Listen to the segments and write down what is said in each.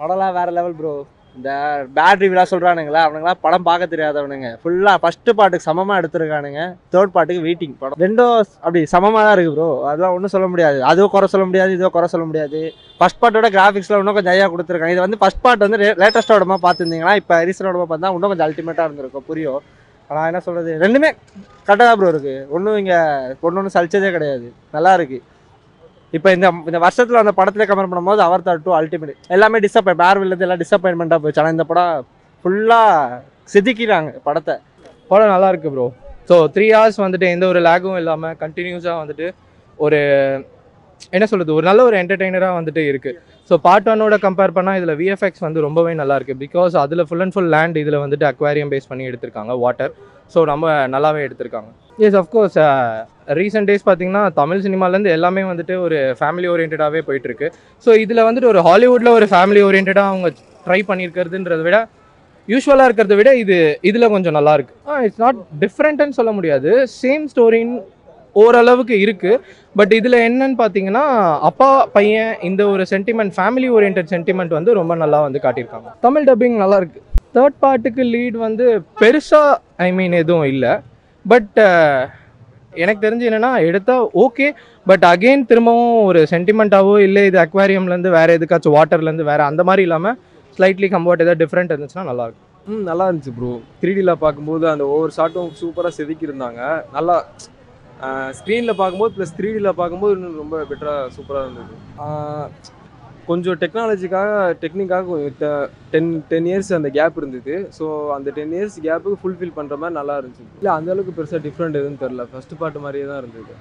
படம்லாம் வேற level bro இந்த பேட் ரிவ்யூலாம் சொல்கிறானுங்களா அவனுங்களாம் படம் பார்க்க தெரியாதவனுங்க ஃபுல்லாக ஃபஸ்ட்டு பாட்டுக்கு சமமாக எடுத்திருக்கானுங்க தேர்ட் பாட்டுக்கு வெயிட்டிங் படம் ரெண்டும் அப்படி சமமாக தான் இருக்குது ப்ரோ அதெல்லாம் ஒன்றும் சொல்ல முடியாது அதுவும் குறை சொல்ல முடியாது இதுவும் குறை சொல்ல முடியாது ஃபஸ்ட் பார்ட்டோட கிராஃபிக்ஸ்லாம் இன்னும் கொஞ்சம் ஐயா கொடுத்துருக்காங்க இது வந்து ஃபஸ்ட் பார்ட் வந்து லேட்டஸ்ட் உடம்பா பார்த்துருந்தீங்கன்னா இப்போ ரீசெண்ட் உடம்பா பார்த்தா இன்னும் கொஞ்சம் அல்டிமேட்டாக இருந்திருக்கும் புரியும் ஆனால் என்ன சொல்கிறது ரெண்டுமே கரெக்டாக தான் ப்ரோ இருக்குது ஒன்றும் இங்கே ஒன்று ஒன்றும் சலிச்சதே கிடையாது நல்லா இருக்குது இப்போ இந்த இந்த வருஷத்தில் அந்த படத்துல கம்பேர் பண்ணும்போது அவர் தார் டூ அல்டிமேட் எல்லாமே டிசப்பாயின் பேர்வில்லேருந்து எல்லாம் டிசப்பாயின்மெண்ட்டாக போச்சு ஆனால் இந்த படம் ஃபுல்லாக செதுக்கிறாங்க படத்தை படம் நல்லா இருக்கு ப்ரோ ஸோ த்ரீ ஹவர்ஸ் வந்துட்டு எந்த ஒரு லேகும் இல்லாமல் கண்டினியூஸாக வந்துட்டு ஒரு என்ன சொல்கிறது ஒரு நல்ல ஒரு என்டர்டெய்னராக வந்துட்டு இருக்குது ஸோ பார்ட் ஒன்னோட கம்பேர் பண்ணால் இதில் விஎஃப்எக்ஸ் வந்து ரொம்பவே நல்லா இருக்குது பிகாஸ் அதில் ஃபுல் அண்ட் ஃபுல் லேண்ட் இதில் வந்துட்டு அக்வாரியம் பேஸ் பண்ணி எடுத்திருக்காங்க வாட்டர் ஸோ ரொம்ப நல்லாவே எடுத்திருக்காங்க எஸ் அஃப்கோர்ஸ் ரீசெண்ட் டேஸ் பார்த்தீங்கன்னா தமிழ் சினிமாலேருந்து எல்லாமே வந்துட்டு ஒரு ஃபேமிலி ஓரியன்டாகவே போயிட்டுருக்கு ஸோ இதில் வந்துட்டு ஒரு ஹாலிவுட்டில் ஒரு ஃபேமிலி ஓரியன்டாக அவங்க ட்ரை பண்ணியிருக்கிறதுன்றத விட யூஸ்வலாக இருக்கிறத விட இது இதில் கொஞ்சம் நல்லா இருக்கு ஆ இட்ஸ் நாட் டிஃப்ரெண்ட்டுன்னு சொல்ல முடியாது சேம் ஸ்டோரின்னு ஓரளவுக்கு இருக்குது பட் இதில் என்னன்னு பார்த்தீங்கன்னா அப்பா பையன் இந்த ஒரு சென்டிமெண்ட் ஃபேமிலி ஓரியன்ட் சென்டிமெண்ட் வந்து ரொம்ப நல்லா வந்து காட்டியிருக்காங்க தமிழ் டப்பிங் நல்லா இருக்கு தேர்ட் பார்ட்டுக்கு லீட் வந்து பெருசாக ஐ மீன் எதுவும் இல்லை பட் எனக்கு தெரிஞ்சு என்னென்னா எடுத்தால் ஓகே பட் அகெயின் திரும்பவும் ஒரு சென்டிமெண்ட்டாவோ இல்லை இது அக்வாரியம்லேருந்து வேறு எதுக்காச்சும் வாட்டர்லேருந்து வேறு அந்த மாதிரி இல்லாமல் ஸ்லைட்லி கம்பவுட் ஏதாவது டிஃப்ரெண்ட் இருந்துச்சுன்னா நல்லாயிருக்கும் ம் நல்லா இருந்துச்சு ப்ரோ த்ரீடியில் பார்க்கும்போது அந்த ஒவ்வொரு ஷாட்டும் சூப்பராக செதுக்கியிருந்தாங்க நல்லா ஸ்க்ரீனில் பார்க்கும்போது ப்ளஸ் த்ரீடியில் பார்க்கும்போது இன்னும் ரொம்ப பெட்டராக சூப்பராக இருந்தது ஆஹ், கொஞ்சம் டெக்னாலஜிக்காக டெக்னிக்காக டென் டென் இயர்ஸ் அந்த கேப் இருந்தது ஸோ அந்த டென் இயர்ஸ் கேப்புக்கு ஃபுல்ஃபில் பண்ணுற மாதிரி நல்லா இருந்துச்சு இல்லை அந்த அளவுக்கு பெருசாக டிஃப்ரெண்ட் எதுவும் தெரில ஃபஸ்ட்டு பாட்டு மாதிரியே தான் இருந்தது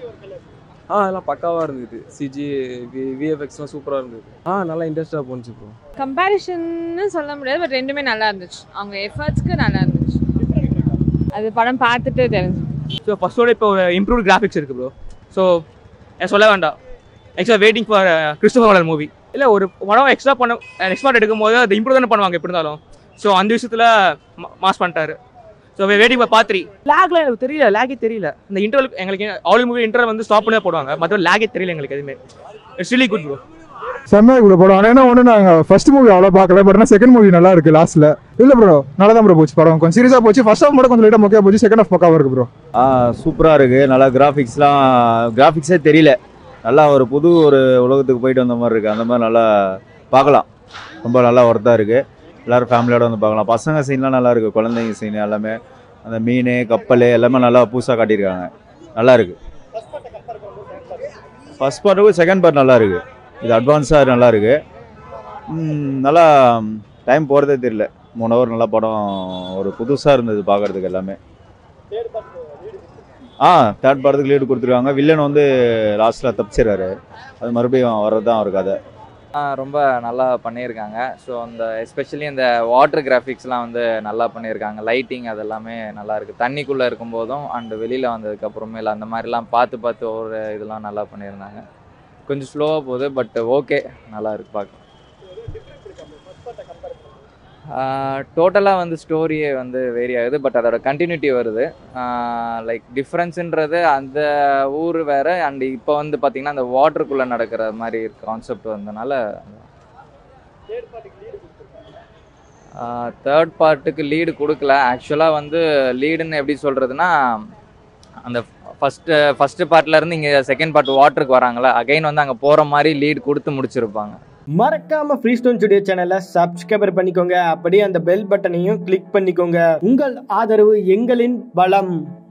ஆ எல்லாம் பக்காவாக இருந்தது சிஜி வி விஎஃப்எக்ஸ்லாம் சூப்பராக இருந்தது ஆ நல்லா இன்ட்ரெஸ்டாக போணுச்சு ப்ரோ கம்பேரிஷன்னு சொல்ல முடியாது பட் ரெண்டுமே நல்லா இருந்துச்சு அவங்க எஃபர்ட்ஸ்க்கு நல்லா இருந்துச்சு அது படம் பார்த்துட்டு தெரிஞ்சு ஸோ ஃபர்ஸ்டோட இப்போ இம்ப்ரூவ் கிராஃபிக்ஸ் இருக்குது ப்ரோ ஸோ சொல்ல வேண்டாம் extra waiting for Christopher Nolan movie இல்லை ஒரு படம் எக்ஸ்ட்ரா பண்ண நெக்ஸ்ட் பார்ட் எடுக்கும்போது அது இம்ப்ரூவ் தானே பண்ணுவாங்க எப்படி இருந்தாலும் ஸோ அந்த விஷயத்தில் மாஸ் பண்ணிட்டாரு ஸோ வெயிட்டிங் ஃபார் பாத்ரி லேக்லாம் எனக்கு தெரியல லேகே தெரியல இந்த இன்டர்வல் எங்களுக்கு ஆல் மூவி இன்டர்வல் வந்து ஸ்டாப் பண்ணே போடுவாங்க மற்ற லேகே தெரியல எங்களுக்கு எதுவுமே இட்ஸ் ரியலி குட் ப்ரோ செம்மையாக கூட படம் ஆனால் என்ன ஒன்று நாங்கள் ஃபர்ஸ்ட் மூவி அவ்வளோ பார்க்கல பட் ஆனால் செகண்ட் மூவி நல்லா இருக்கு லாஸ்ட்ல இல்லை ப்ரோ நல்லா தான் ப்ரோ போச்சு படம் கொஞ்சம் சீரியஸாக போச்சு ஃபர்ஸ்ட் ஹாஃப் மட்டும் கொஞ்சம் லைட்டாக மொக்கையாக போச்சு செகண்ட் ஹாஃப் பக்காவாக இருக்கு ப்ரோ ஆ சூப்பராக இருக்குது நல்லா கிராஃபிக்ஸ்லாம் கிராஃபிக்ஸே தெரியல நல்லா ஒரு புது ஒரு உலகத்துக்கு போயிட்டு வந்த மாதிரி இருக்குது அந்த மாதிரி நல்லா பார்க்கலாம் ரொம்ப நல்லா ஒர்த்தாக இருக்குது எல்லோரும் ஃபேமிலியோட வந்து பார்க்கலாம் பசங்க சீன்லாம் நல்லா இருக்குது குழந்தைங்க சீன் எல்லாமே அந்த மீன் கப்பல் எல்லாமே நல்லா புதுசாக காட்டியிருக்காங்க நல்லா இருக்குது ஃபர்ஸ்ட் பார்ட்டுக்கும் செகண்ட் பார்ட் நல்லா இருக்குது இது அட்வான்ஸாக நல்லா இருக்குது ம், நல்லா டைம் போகிறதே தெரியல மூணு ஹவர் நல்லா படம் ஒரு புதுசாக இருந்தது பார்க்குறதுக்கு எல்லாமே ஆ தேர்ட் படத்துக்கு லீடு கொடுத்துருக்காங்க வில்லன் வந்து லாஸ்ட்டில் தப்பிச்சிடுறாரு அது மறுபடியும் வர்றது தான் அவர் கதை ஆ, ரொம்ப நல்லா பண்ணியிருக்காங்க ஸோ அந்த எஸ்பெஷலி இந்த வாட்டர் கிராஃபிக்ஸ்லாம் வந்து நல்லா பண்ணியிருக்காங்க லைட்டிங் அதெல்லாமே நல்லா இருக்குது தண்ணிக்குள்ளே இருக்கும்போதும் அண்ட் வெளியில் வந்ததுக்கப்புறமேல அந்த மாதிரிலாம் பார்த்து பார்த்து ஒரு இதெல்லாம் நல்லா பண்ணியிருந்தாங்க கொஞ்சம் ஸ்லோவாக போகுது பட் ஓகே நல்லா இருக்கு பார்க்க டோட்டலாக வந்து ஸ்டோரியே வந்து வேரி ஆகுது பட் அதோட கண்டினியூட்டி வருது லைக் டிஃப்ரென்ஸுன்றது அந்த ஊர் வேற அண்ட் இப்போ வந்து பார்த்திங்கன்னா அந்த வாட்டருக்குள்ளே நடக்கிற மாதிரி கான்செப்ட் வந்தனால தேர்ட் பார்ட்டுக்கு லீடு கொடுக்கல ஆக்சுவலாக வந்து லீடுன்னு எப்படி சொல்கிறதுனா அந்த ஃபஸ்ட்டு ஃபஸ்ட்டு பார்ட்லேருந்து இங்கே செகண்ட் பார்ட் வாட்டருக்கு வராங்களா அகைன் வந்து அங்கே போகிற மாதிரி லீடு கொடுத்து முடிச்சிருப்பாங்க மறக்காம ஃப்ரீ ஸ்டோன் ஸ்டுடியோ சேனலை சப்ஸ்கிரைபர் பண்ணிக்கோங்க அப்படியே அந்த பெல் பட்டனையும் கிளிக் பண்ணிக்கோங்க உங்கள் ஆதரவு எங்களின் பலம்